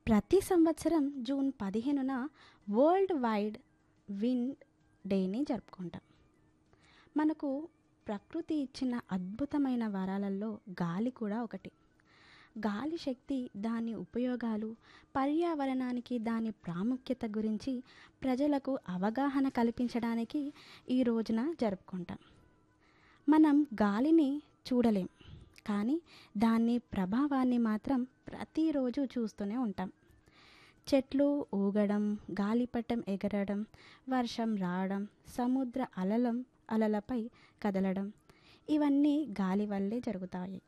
ప్రతి సంవత్సరం జూన్ పదిహేనున వరల్డ్ వైడ్ విండ్ డేని జరుపుకుంటాం మనకు ప్రకృతి ఇచ్చిన అద్భుతమైన వరాలలో గాలి కూడా ఒకటి గాలి శక్తి దాని ఉపయోగాలు పర్యావరణానికి దాని ప్రాముఖ్యత గురించి ప్రజలకు అవగాహన కల్పించడానికి ఈ రోజున జరుపుకుంటాం మనం గాలిని చూడలేం కానీ దాని ప్రభావాన్ని మాత్రం ప్రతిరోజు చూస్తూనే ఉంటాం చెట్లు ఊగడం గాలిపటం ఎగరడం వర్షం రావడం సముద్ర అలలం అలలపై కదలడం ఇవన్నీ గాలి వల్లే జరుగుతాయి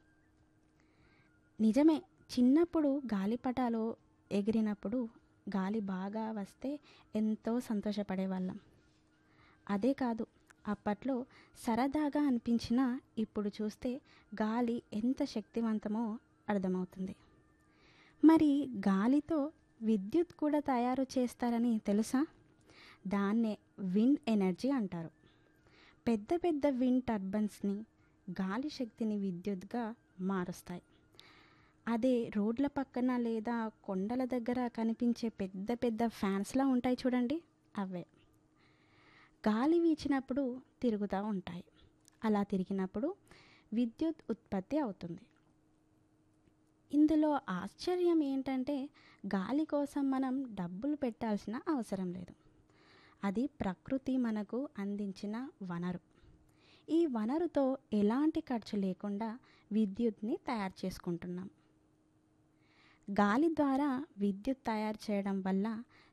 నిజమే చిన్నప్పుడు గాలిపటాలు ఎగిరినప్పుడు గాలి బాగా వస్తే ఎంతో సంతోషపడేవాళ్ళం అదే కాదు అప్పట్లో సరదాగా అనిపించినా ఇప్పుడు చూస్తే గాలి ఎంత శక్తివంతమో అర్థమవుతుంది మరి గాలితో విద్యుత్ కూడా తయారు చేస్తారని తెలుసా దాన్నే విండ్ ఎనర్జీ అంటారు పెద్ద పెద్ద విండ్ టర్బన్స్ని గాలి శక్తిని విద్యుత్గా మారుస్తాయి అదే రోడ్ల పక్కన లేదా కొండల దగ్గర కనిపించే పెద్ద పెద్ద ఫ్యాన్స్లా ఉంటాయి చూడండి అవే గాలి వీచినప్పుడు తిరుగుతూ ఉంటాయి అలా తిరిగినప్పుడు విద్యుత్ ఉత్పత్తి అవుతుంది ఇందులో ఆశ్చర్యం ఏంటంటే గాలి కోసం మనం డబ్బులు పెట్టాల్సిన అవసరం లేదు అది ప్రకృతి మనకు అందించిన వనరు ఈ వనరుతో ఎలాంటి ఖర్చు లేకుండా విద్యుత్ని తయారు చేసుకుంటున్నాం గాలి ద్వారా విద్యుత్ తయారు చేయడం వల్ల